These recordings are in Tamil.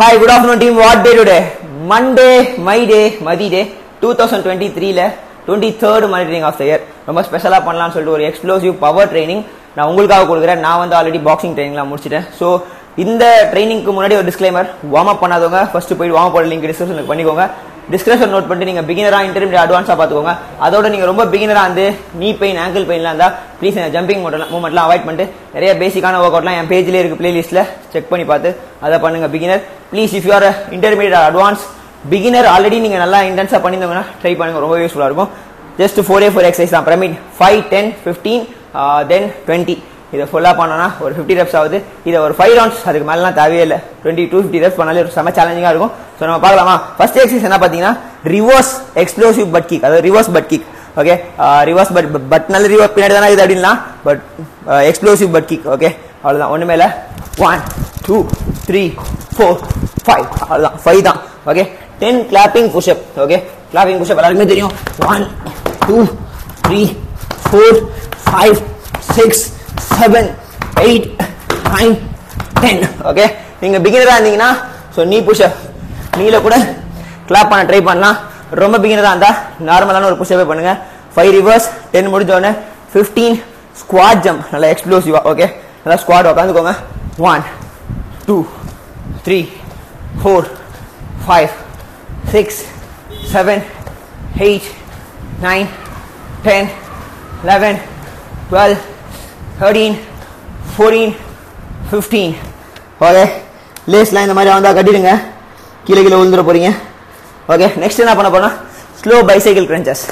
Hi, good afternoon team. What day today? Monday, my day, Madi day, 2023 ல 23rd மணி ட்ரைனிங் ஆஃப் த இயர் ரொம்ப ஸ்பெஷலாக பண்ணலாம்னு சொல்லிட்டு ஒரு எக்ஸ்ப்ளோசிவ் பவர் ட்ரைனிங் நான் உங்களுக்காக கொடுக்குறேன் நான் வந்து ஆல்ரெடி பாக்ஸிங் ட்ரைனிங்லாம் முடிச்சிட்டேன் ஸோ இந்த ட்ரைனிங்க்கு முன்னாடி ஒரு டிஸ்க்ளைமர் வார்ம் அப் பண்ணாதவங்க ஃபர்ஸ்ட் போய் வார்ம் அப் லிங்க் டிஸ்கிரிப்ஷனுக்கு பண்ணிக்கோங்க டிஸ்கிரிப்ஷன் நோட் பண்ணிட்டு நீங்க பிகினரா இன்டர்மீடியட் அட்வான்ஸா பாத்துக்கோங்க அதோட நீங்க ரொம்ப பிகினரா வந்து நீ பெயின் ஆங்கிள் பெயின்லாம் இருந்தா ப்ளீஸ் ஜம்பிங் மூமெண்ட்லாம் அவாய்ட் பண்ணிட்டு நிறைய பேசிக்கான ஒர்க் அவுட்லாம் என் பேஜ்லேயே இருக்கு பிளேலிஸ்ட்ல செக் பண்ணி பார்த்து அதை பண்ணுங்க beginner please if you are intermediate advance beginner already நீங்க நல்லா இன்டென்ஸா பண்ணியிருந்தோம்னா ட்ரை பண்ணுங்க ரொம்ப யூஸ்ஃபுல்லா இருக்கும் just for a four exercise தான் pyramid five ten fifteen then twenty இதை ஃபுல்லாக பண்ணோம்னா ஒரு ஃபிஃப்டி ரெப்ஸ் ஆகுது இதை ஒரு ஃபைவ் ரவுண்ட்ஸ் அதுக்கு மேலாம் தேவையே இல்லை டுவெண்ட்டி டூ ஃபிஃப்டி ரெப்ஸ் பண்ணாலே ஒரு செம சேலஞ்சிங்காக இருக்கும் ஸோ நம்ம பார்க்கலாமா ஃபர்ஸ்ட் எக்ஸசைஸ் என்ன பார்த்தீங்கன்னா ரிவர்ஸ் எக்ஸ்ப்ளோசிவ் பட் கிக் அதாவது reverse butt kick okay reverse butt butt நல்ல ரிவர்ஸ் பின்னாடி தானே இது அப்படின்னா butt explosive butt kick okay அவ்வளோதான் ஒன்று மேலே one two three four five அவ்வளோதான் ஃபைவ் தான் okay ten clapping pushup okay clapping pushup எல்லாருக்குமே தெரியும் one two three four five six seven eight nine ten okay நீங்க பிகினரா இருந்தீங்கன்னா ஸோ நீ புஷ்அப் நீல கூட கிளாப் பண்ண ட்ரை பண்ணலாம் ரொம்ப பிகினரா இருந்தா நார்மலான ஒரு புஷ்அப்பே பண்ணுங்க ஃபைவ் ரிவர்ஸ் டென் முடிஞ்ச உடனே ஃபிஃப்டீன் ஸ்குவாட் ஜம்ப் நல்லா எக்ஸ்ப்ளோசிவா ஓகே நல்லா ஸ்குவாட் உட்காந்துக்கோங்க one two three four five six seven eight nine ten eleven twelve thirteen fourteen fifteen okay லேஸ்லாம் இந்த மாதிரி வந்தால் கட்டிடுங்க கீழே கீழே விழுந்துட போறீங்க ஓகே நெக்ஸ்ட் என்ன பண்ண போறோம் slow bicycle crunches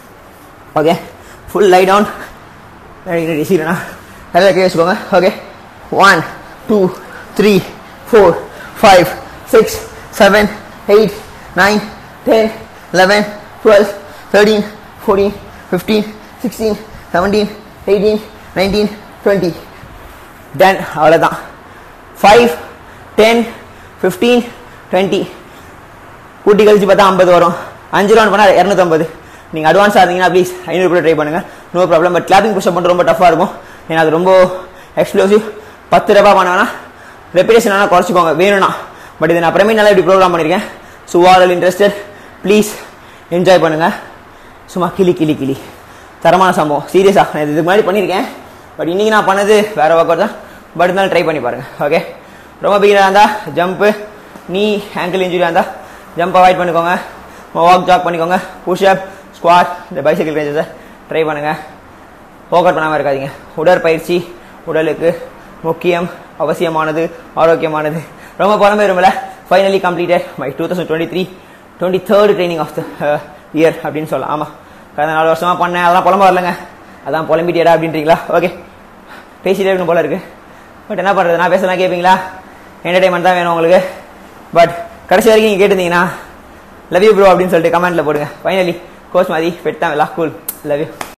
okay full lie down சீக்கிரண்ணா நல்லா கீழே வச்சுக்கோங்க okay one two three four five six seven eight nine ten eleven twelve thirteen fourteen fifteen sixteen seventeen eighteen nineteen twenty then அவ்வளோதான் ஃபைவ் டென் ஃபிஃப்டீன் டுவெண்ட்டி கூட்டி கழிச்சு பார்த்தா ஐம்பது வரும் அஞ்சு ரவுண்ட் பண்ணால் இரநூத்தம்பது நீங்கள் அட்வான்ஸாக இருந்தீங்கன்னா ப்ளீஸ் ஐநூறு கூட ட்ரை பண்ணுங்க no problem but clapping push பண்ணுறது ரொம்ப டஃபாக இருக்கும் ஏன்னா அது ரொம்ப எக்ஸ்ப்ளோசிவ் பத்து ரூபா பண்ணாங்கன்னா ரெப்பிடேஷன் ஆனால் குறைச்சிக்கோங்க வேணும்னா பட் இதை நான் பிரமிட் நல்லா இப்படி ப்ரோக்ராம் பண்ணியிருக்கேன் so all interested please enjoy பண்ணுங்க சும்மா கிளி கிளி கிளி தரமான சம்பவம் சீரியஸாக நான் இதுக்கு முன்னாடி பண்ணியிருக்கேன் பட் இன்னைக்கு நான் பண்ணது வேற ஒர்க் அவுட் தான் பட் இருந்தாலும் ட்ரை பண்ணி பாருங்க ஓகே ரொம்ப பிகினராக இருந்தால் ஜம்ப்பு நீ ஆங்கிள் இன்ஜுரியாக இருந்தால் ஜம்ப் அவாய்ட் பண்ணிக்கோங்க வாக் ஜாக் பண்ணிக்கோங்க புஷ்அப் ஸ்குவாட் இந்த பைசைக்கிள் ரேஞ்சஸை ட்ரை பண்ணுங்க ஒர்க் அவுட் பண்ணாமல் இருக்காதீங்க உடற்பயிற்சி உடலுக்கு முக்கியம் அவசியமானது ஆரோக்கியமானது ரொம்ப புலம்பே விரும்பல finally completed my two thousand twenty three twenty third training of the year அப்படின்னு சொல்லலாம் ஆமாம் கடந்த நாலு வருஷமா பண்ணேன் அதெல்லாம் புலம்ப வரலங்க அதான் புலம்பிட்டியடா அப்படின்றீங்களா ஓகே பேசிட்டே இருக்கணும் போல இருக்கு பட் என்ன பண்ணுறது நான் பேசலாம் கேட்பீங்களா என்டர்டைன்மெண்ட் தான் வேணும் உங்களுக்கு பட் கடைசி வரைக்கும் நீங்கள் கேட்டிருந்தீங்கன்னா லவ் யூ ப்ரோ அப்படின்னு சொல்லிட்டு கமெண்ட்ல போடுங்க ஃபைனலி கோச் மாதிரி பெட் தான் கூல் லவ் யூ